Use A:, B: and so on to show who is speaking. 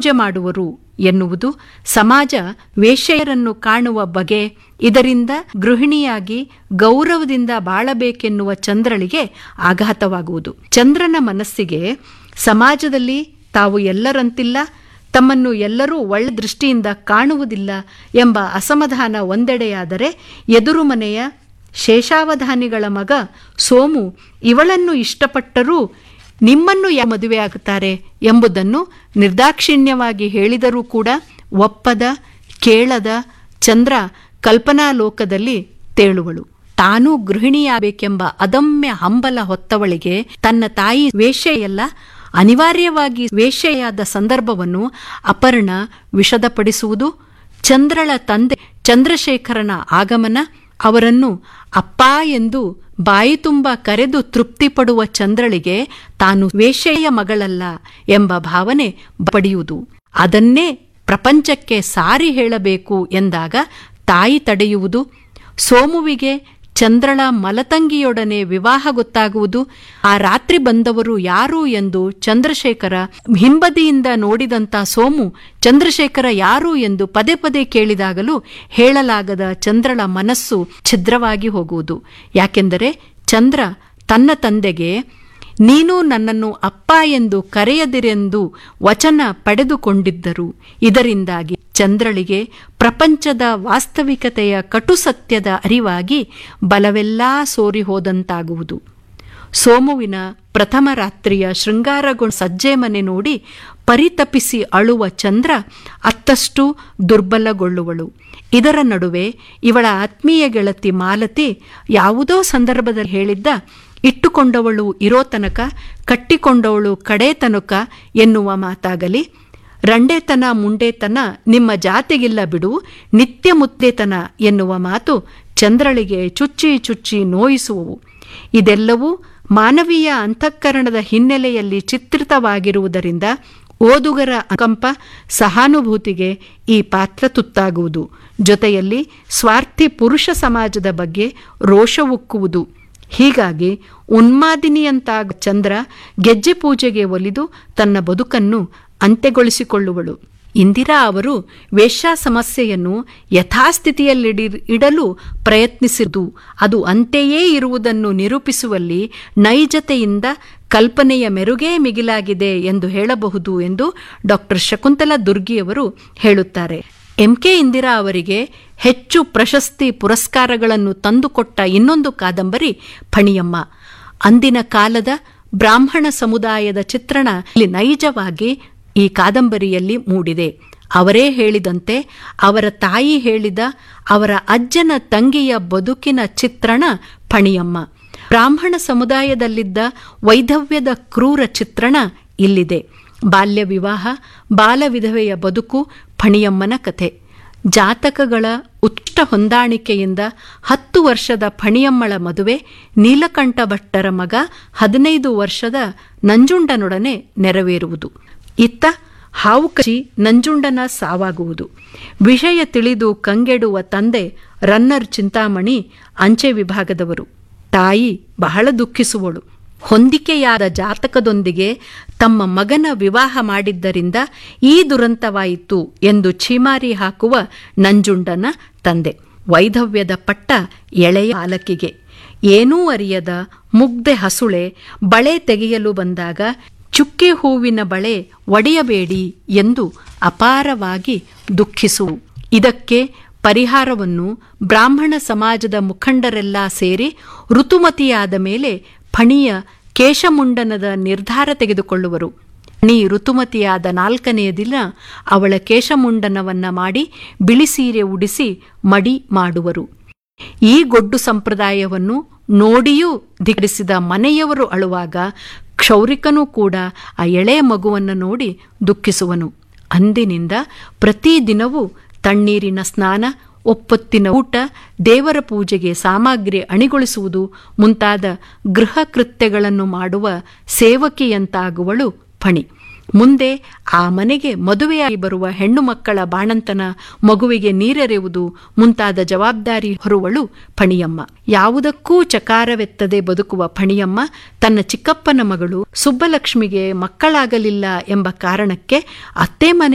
A: ಪೂಜೆ ಮಾಡುವರು ಎನ್ನುವುದು ಸಮಾಜ ವೇಶ್ಯೆಯರನ್ನು ಕಾಣುವ ಬಗೆ ಇದರಿಂದ ಗೃಹಿಣಿಯಾಗಿ ಗೌರವದಿಂದ ಬಾಳಬೇಕೆನ್ನುವ ಚಂದ್ರಳಿಗೆ ಆಘಾತವಾಗುವುದು ಚಂದ್ರನ ಮನಸ್ಸಿಗೆ ಸಮಾಜದಲ್ಲಿ ತಾವು ಎಲ್ಲರಂತಿಲ್ಲ ತಮ್ಮನ್ನು ಎಲ್ಲರೂ ಒಳ್ಳೆ ದೃಷ್ಟಿಯಿಂದ ಕಾಣುವುದಿಲ್ಲ ಎಂಬ ಅಸಮಾಧಾನ ಒಂದೆಡೆಯಾದರೆ ಎದುರು ಮನೆಯ ಶೇಷಾವಧಾನಿಗಳ ಮಗ ಸೋಮು ಇವಳನ್ನು ಇಷ್ಟಪಟ್ಟರೂ ನಿಮ್ಮನ್ನು ಯಾ ಮದುವೆಯಾಗುತ್ತಾರೆ ಎಂಬುದನ್ನು ನಿರ್ದಾಕ್ಷಿಣ್ಯವಾಗಿ ಹೇಳಿದರೂ ಕೂಡ ಒಪ್ಪದ ಕೇಳದ ಚಂದ್ರ ಕಲ್ಪನಾಲೋಕದಲ್ಲಿ ತೇಳುವಳು ತಾನೂ ಗೃಹಿಣಿಯಾಗಬೇಕೆಂಬ ಅದಮ್ಯ ಹಂಬಲ ಹೊತ್ತವಳಿಗೆ ತನ್ನ ತಾಯಿ ವೇಶ್ಯೆಯಲ್ಲ ಅನಿವಾರ್ಯವಾಗಿ ವೇಶ್ಯೆಯಾದ ಸಂದರ್ಭವನ್ನು ಅಪರ್ಣ ವಿಷದಪಡಿಸುವುದು ಚಂದ್ರಳ ತಂದೆ ಚಂದ್ರಶೇಖರನ ಆಗಮನ ಅವರನ್ನು ಅಪ್ಪ ಎಂದು ಬಾಯಿ ತುಂಬ ಕರೆದು ತೃಪ್ತಿಪಡುವ ಚಂದ್ರಳಿಗೆ ತಾನು ವೇಶ್ಯೆಯ ಮಗಳಲ್ಲ ಎಂಬ ಭಾವನೆ ಪಡೆಯುವುದು ಅದನ್ನೇ ಪ್ರಪಂಚಕ್ಕೆ ಸಾರಿ ಹೇಳಬೇಕು ಎಂದಾಗ ತಾಯಿ ತಡೆಯುವುದು ಸೋಮುವಿಗೆ ಚಂದ್ರಳ ಮಲತಂಗಿಯೊಡನೆ ವಿವಾಹ ಗೊತ್ತಾಗುವುದು ಆ ರಾತ್ರಿ ಬಂದವರು ಯಾರು ಎಂದು ಚಂದ್ರಶೇಖರ ಹಿಂಬದಿಯಿಂದ ನೋಡಿದಂಥ ಸೋಮು ಚಂದ್ರಶೇಖರ ಯಾರು ಎಂದು ಪದೇ ಪದೇ ಕೇಳಿದಾಗಲೂ ಹೇಳಲಾಗದ ಚಂದ್ರಳ ಮನಸ್ಸು ಛಿದ್ರವಾಗಿ ಹೋಗುವುದು ಯಾಕೆಂದರೆ ಚಂದ್ರ ತನ್ನ ತಂದೆಗೆ ನೀನು ನನ್ನನ್ನು ಅಪ್ಪ ಎಂದು ಕರೆಯದಿರೆಂದು ವಚನ ಪಡೆದುಕೊಂಡಿದ್ದರು ಇದರಿಂದಾಗಿ ಚಂದ್ರಳಿಗೆ ಪ್ರಪಂಚದ ವಾಸ್ತವಿಕತೆಯ ಕಟುಸತ್ಯದ ಅರಿವಾಗಿ ಬಲವೆಲ್ಲಾ ಸೋರಿ ಹೋದಂತಾಗುವುದು ಸೋಮುವಿನ ಪ್ರಥಮ ರಾತ್ರಿಯ ಶೃಂಗಾರಗೊಂಡ ಸಜ್ಜೆ ಮನೆ ನೋಡಿ ಪರಿತಪಿಸಿ ಅಳುವ ಚಂದ್ರ ಅತ್ತಷ್ಟು ದುರ್ಬಲಗೊಳ್ಳುವಳು ಇದರ ನಡುವೆ ಇವಳ ಆತ್ಮೀಯ ಗೆಳತಿ ಮಾಲತಿ ಯಾವುದೋ ಸಂದರ್ಭದಲ್ಲಿ ಹೇಳಿದ್ದ ಇಟ್ಟುಕೊಂಡವಳು ಇರೋ ತನಕ ಕಟ್ಟಿಕೊಂಡವಳು ಕಡೇ ತನಕ ಎನ್ನುವ ಮಾತಾಗಲಿ ರಂಡೇತನ ಮುಂಡೇತನ ನಿಮ್ಮ ಜಾತಿಗಿಲ್ಲ ಬಿಡು ನಿತ್ಯ ಮುತ್ತೇತನ ಎನ್ನುವ ಮಾತು ಚಂದ್ರಳಿಗೆ ಚುಚ್ಚಿ ಚುಚ್ಚಿ ನೋಯಿಸುವವು ಇದೆಲ್ಲವೂ ಮಾನವೀಯ ಅಂತಃಕರಣದ ಹಿನ್ನೆಲೆಯಲ್ಲಿ ಚಿತ್ರಿತವಾಗಿರುವುದರಿಂದ ಓದುಗರ ಅನುಕಂಪ ಸಹಾನುಭೂತಿಗೆ ಈ ಪಾತ್ರ ತುತ್ತಾಗುವುದು ಜೊತೆಯಲ್ಲಿ ಸ್ವಾರ್ಥಿ ಪುರುಷ ಸಮಾಜದ ಬಗ್ಗೆ ರೋಷವುಕ್ಕುವುದು ಹೀಗಾಗಿ ಉನ್ಮಾದಿನಿಯಂತಾಗ ಚಂದ್ರ ಗೆಜ್ಜೆ ಪೂಜೆಗೆ ಒಲಿದು ತನ್ನ ಬದುಕನ್ನು ಅಂತ್ಯಗೊಳಿಸಿಕೊಳ್ಳುವಳು ಇಂದಿರಾ ಅವರು ವೇಶ್ಯಾ ಸಮಸ್ಯೆಯನ್ನು ಯಥಾಸ್ಥಿತಿಯಲ್ಲಿಡಿ ಇಡಲು ಪ್ರಯತ್ನಿಸಿದ್ದು ಅದು ಅಂತೆಯೇ ಇರುವುದನ್ನು ನಿರೂಪಿಸುವಲ್ಲಿ ನೈಜತೆಯಿಂದ ಕಲ್ಪನೆಯ ಮೆರುಗೇ ಮಿಗಿಲಾಗಿದೆ ಎಂದು ಹೇಳಬಹುದು ಎಂದು ಡಾಕ್ಟರ್ ಶಕುಂತಲಾ ದುರ್ಗಿಯವರು ಹೇಳುತ್ತಾರೆ ಎಂಕೆ ಇಂದಿರಾ ಅವರಿಗೆ ಹೆಚ್ಚು ಪ್ರಶಸ್ತಿ ಪುರಸ್ಕಾರಗಳನ್ನು ತಂದುಕೊಟ್ಟ ಇನ್ನೊಂದು ಕಾದಂಬರಿ ಫಣಿಯಮ್ಮ ಅಂದಿನ ಕಾಲದ ಬ್ರಾಹ್ಮಣ ಸಮುದಾಯದ ಚಿತ್ರಣ ಇಲ್ಲಿ ನೈಜವಾಗಿ ಈ ಕಾದಂಬರಿಯಲ್ಲಿ ಮೂಡಿದೆ ಅವರೇ ಹೇಳಿದಂತೆ ಅವರ ತಾಯಿ ಹೇಳಿದ ಅವರ ಅಜ್ಜನ ತಂಗಿಯ ಬದುಕಿನ ಚಿತ್ರಣ ಫಣಿಯಮ್ಮ ಬ್ರಾಹ್ಮಣ ಸಮುದಾಯದಲ್ಲಿದ್ದ ವೈಧವ್ಯದ ಕ್ರೂರ ಚಿತ್ರಣ ಇಲ್ಲಿದೆ ಬಾಲ್ಯ ವಿವಾಹ ಬಾಲ ವಿಧವೆಯ ಬದುಕು ಫಣಿಯಮ್ಮನ ಕಥೆ ಜಾತಕಗಳ ಉತ್ಕೃಷ್ಟ ಹೊಂದಾಣಿಕೆಯಿಂದ ಹತ್ತು ವರ್ಷದ ಫಣಿಯಮ್ಮಳ ಮದುವೆ ನೀಲಕಂಠ ಭಟ್ಟರ ಮಗ ಹದಿನೈದು ವರ್ಷದ ನಂಜುಂಡನೊಡನೆ ನೆರವೇರುವುದು ಇತ್ತ ಹಾವು ಕಚ್ಚಿ ನಂಜುಂಡನ ಸಾವಾಗುವುದು ವಿಷಯ ತಿಳಿದು ಕಂಗೆಡುವ ತಂದೆ ರನ್ನರ್ ಚಿಂತಾಮಣಿ ಅಂಚೆ ವಿಭಾಗದವರು ತಾಯಿ ಬಹಳ ದುಃಖಿಸುವಳು ಹೊಂದಿಕೆಯಾದ ಜಾತಕದೊಂದಿಗೆ ತಮ್ಮ ಮಗನ ವಿವಾಹ ಮಾಡಿದ್ದರಿಂದ ಈ ದುರಂತವಾಯಿತು ಎಂದು ಛೀಮಾರಿ ಹಾಕುವ ನಂಜುಂಡನ ತಂದೆ ವೈಧವ್ಯದ ಪಟ್ಟ ಎಳೆಯ ಬಾಲಕಿಗೆ ಏನೂ ಅರಿಯದ ಮುಗ್ಧೆ ಹಸುಳೆ ಬಳೆ ತೆಗೆಯಲು ಬಂದಾಗ ಚುಕ್ಕೆ ಹೂವಿನ ಬಳೆ ಒಡೆಯಬೇಡಿ ಎಂದು ಅಪಾರವಾಗಿ ದುಃಖಿಸುವು ಇದಕ್ಕೆ ಪರಿಹಾರವನ್ನು ಬ್ರಾಹ್ಮಣ ಸಮಾಜದ ಮುಖಂಡರೆಲ್ಲ ಸೇರಿ ಋತುಮತಿಯಾದ ಮೇಲೆ ಫಣಿಯ ಕೇಶಮುಂಡನದ ನಿರ್ಧಾರ ತೆಗೆದುಕೊಳ್ಳುವರು ಫಣಿ ಋತುಮತಿಯಾದ ನಾಲ್ಕನೆಯ ದಿನ ಅವಳ ಕೇಶಮುಂಡನವನ್ನ ಮಾಡಿ ಬಿಳಿ ಸೀರೆ ಉಡಿಸಿ ಮಡಿ ಮಾಡುವರು ಈ ಗೊಡ್ಡು ಸಂಪ್ರದಾಯವನ್ನು ನೋಡಿಯೂ ಧಿಕ್ಕರಿಸಿದ ಮನೆಯವರು ಅಳುವಾಗ ಕ್ಷೌರಿಕನೂ ಕೂಡ ಆ ಎಳೆಯ ಮಗುವನ್ನು ನೋಡಿ ದುಃಖಿಸುವನು ಅಂದಿನಿಂದ ಪ್ರತಿದಿನವೂ ತಣ್ಣೀರಿನ ಸ್ನಾನ ಒಪ್ಪತ್ತಿನ ಊಟ ದೇವರ ಪೂಜೆಗೆ ಸಾಮಗ್ರಿ ಅಣಿಗೊಳಿಸುವುದು ಮುಂತಾದ ಗೃಹ ಕೃತ್ಯಗಳನ್ನು ಮಾಡುವ ಸೇವಕಿಯಂತಾಗುವಳು ಫಣಿ ಮುಂದೆ ಆ ಮನೆಗೆ ಮದುವೆಯಾಗಿ ಬರುವ ಹೆಣ್ಣು ಮಕ್ಕಳ ಬಾಣಂತನ ಮಗುವಿಗೆ ನೀರೆರೆಯುವುದು ಮುಂತಾದ ಜವಾಬ್ದಾರಿ ಹೊರುವಳು ಫಣಿಯಮ್ಮ ಯಾವುದಕ್ಕೂ ಚಕಾರವೆತ್ತದೆ ಬದುಕುವ ಫಣಿಯಮ್ಮ ತನ್ನ ಚಿಕ್ಕಪ್ಪನ ಮಗಳು ಸುಬ್ಬಲಕ್ಷ್ಮಿಗೆ ಮಕ್ಕಳಾಗಲಿಲ್ಲ ಎಂಬ ಕಾರಣಕ್ಕೆ ಅತ್ತೆ ಮನೆ